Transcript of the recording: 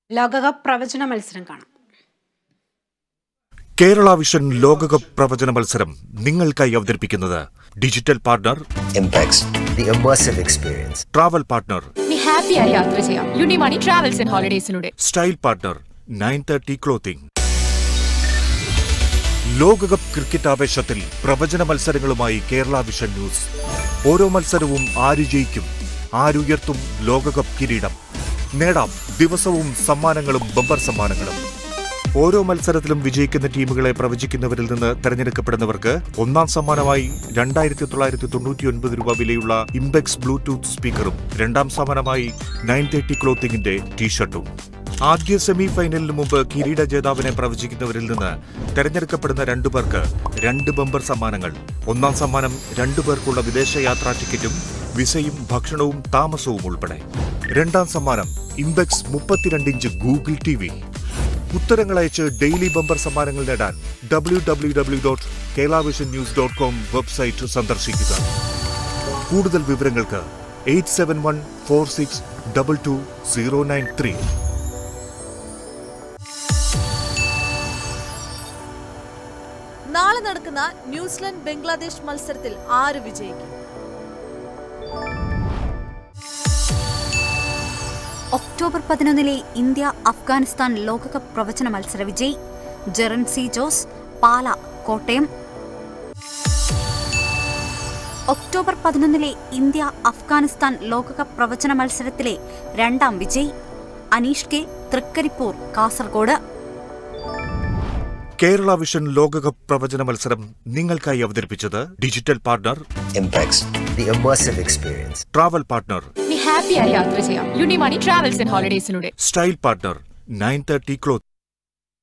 ലോകകപ്പ് പ്രവചന മത്സരം കാണാം കേരള വിഷൻ ലോകകപ്പ് പ്രവചന മത്സരം നിങ്ങൾക്കായി അവതരിപ്പിക്കുന്നത് digital partner impacts the immersive experience. Travel partner ഇനി ഹാപ്പിയായി യാത്ര ചെയ്യാം യുണിമണി ട്രാവൽസ് ആൻഡ് ഹോളിഡേസിലൂടെ style partner nine thirty clothing ലോകകപ്പ് ക്രിക്കറ്റ് ആവേശത്തിൽ പ്രവചന മത്സരങ്ങളുമായി കേരള വിഷൻ ന്യൂസ് ഓരോ മത്സരവും ആര് ജയിക്കും ആരുയർത്തും ലോകകപ്പ് കിരീടം നേടാം ദിവസവും സമ്മാനങ്ങളും ബമ്പർ സമ്മാനങ്ങളും ഓരോ മത്സരത്തിലും വിജയിക്കുന്ന ടീമുകളെ പ്രവചിക്കുന്നവരിൽ നിന്ന് തെരഞ്ഞെടുക്കപ്പെടുന്നവർക്ക് ഒന്നാം സമ്മാനമായി രണ്ടായിരത്തി തൊള്ളായിരത്തി തൊണ്ണൂറ്റി ഒൻപത് രൂപ വിലയുള്ള ഇംബെക്സ് ബ്ലൂടൂത്ത് സ്പീക്കറും രണ്ടാം സമ്മാനമായി നയൻ തേർട്ടി ക്ലോത്തിങ്ങിന്റെ ടീഷർട്ടും ആദ്യ സെമി ഫൈനലിന് മുമ്പ് കിരീട ജേതാവിനെ പ്രവചിക്കുന്നവരിൽ നിന്ന് തെരഞ്ഞെടുക്കപ്പെടുന്ന രണ്ടു പേർക്ക് രണ്ട് ബമ്പർ സമ്മാനങ്ങൾ ഒന്നാം സമ്മാനം രണ്ടു പേർക്കുള്ള വിദേശ യാത്രാ ടിക്കറ്റും വിസയും ഭക്ഷണവും താമസവും ഉൾപ്പെടെ രണ്ടാം സമ്മാനം ഇംബെക്സ് മുപ്പത്തിരണ്ട് ഇഞ്ച് ഗൂഗിൾ ടി വി ഉത്തരങ്ങൾ അയച്ച് ഡെയിലി ബമ്പർ സമ്മാനങ്ങൾ നേടാൻ W W W dot Kerala vision news dot com website സന്ദർശിക്കുക കൂടുതൽ വിവരങ്ങൾക്ക് eight seven one four six double two zero nine three നാളെ നടക്കുന്ന ന്യൂസിലൻഡ് ബംഗ്ലാദേശ് മത്സരത്തിൽ ആര് വിജയിക്കും ഒക്ടോബർ പതിനൊന്നിലെ ഇന്ത്യ അഫ്ഗാനിസ്ഥാൻ ലോകകപ്പ് പ്രവചന മത്സര വിജയി ജെറൻ സി ജോസ് പാല കോട്ടയം ഒക്ടോബർ പതിനൊന്നിലെ ഇന്ത്യ അഫ്ഗാനിസ്ഥാൻ ലോകകപ്പ് പ്രവചന മത്സരത്തിലെ രണ്ടാം വിജയി അനീഷ് കെ തൃക്കരിപ്പൂർ കാസർഗോഡ് കേരള വിഷൻ ലോകകപ്പ് പ്രവചന മത്സരം നിങ്ങൾക്കായി അവതരിപ്പിച്ചത് digital partner Impacts the immersive experience. Travel partner ഇനി ഹാപ്പിയായി യാത്ര ചെയ്യാം യുണിമണി ട്രാവൽസ് ആൻഡ് ഹോളിഡേസിലൂടെ style partner nine thirty cloth